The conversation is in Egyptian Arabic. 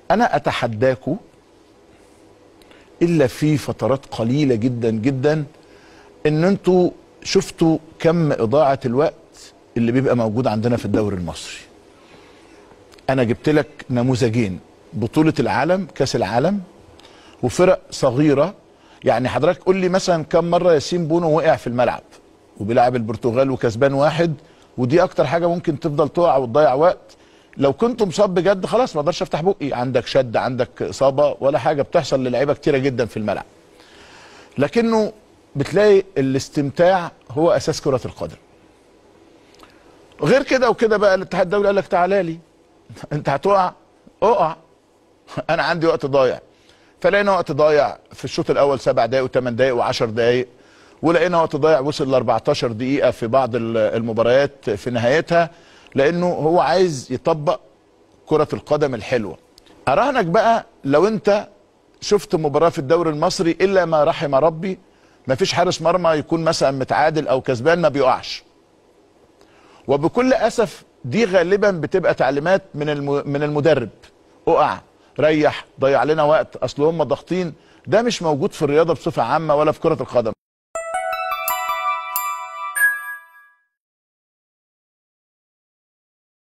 انا اتحداكوا الا في فترات قليله جدا جدا ان انتوا شفتوا كم اضاعه الوقت اللي بيبقى موجود عندنا في الدوري المصري انا جبت لك نموذجين بطوله العالم كاس العالم وفرق صغيره يعني حضرتك قول لي مثلا كم مره ياسين بونو وقع في الملعب وبيلعب البرتغال وكسبان واحد ودي اكتر حاجه ممكن تفضل تقع وتضيع وقت لو كنت مصاب بجد خلاص ما اقدرش افتح بقي عندك شد عندك اصابه ولا حاجه بتحصل للعيبه كتيره جدا في الملعب لكنه بتلاقي الاستمتاع هو اساس كره القدم غير كده وكده بقى الاتحاد الدولي قال لك تعالى لي انت هتقع اقع انا عندي وقت ضايع فلقينا وقت ضايع في الشوط الاول سبع دقائق وثمان دقائق و10 دقائق ولقينا وقت ضايع وصل ل 14 دقيقه في بعض المباريات في نهايتها لانه هو عايز يطبق كره القدم الحلوه اراهنك بقى لو انت شفت مباراه في الدوري المصري الا ما رحم ربي ما فيش حارس مرمى يكون مثلا متعادل او كسبان ما بيقعش وبكل اسف دي غالبا بتبقى تعليمات من الم... من المدرب اقع ريح ضيع لنا وقت اصل هم ضاغطين ده مش موجود في الرياضه بصفه عامه ولا في كره القدم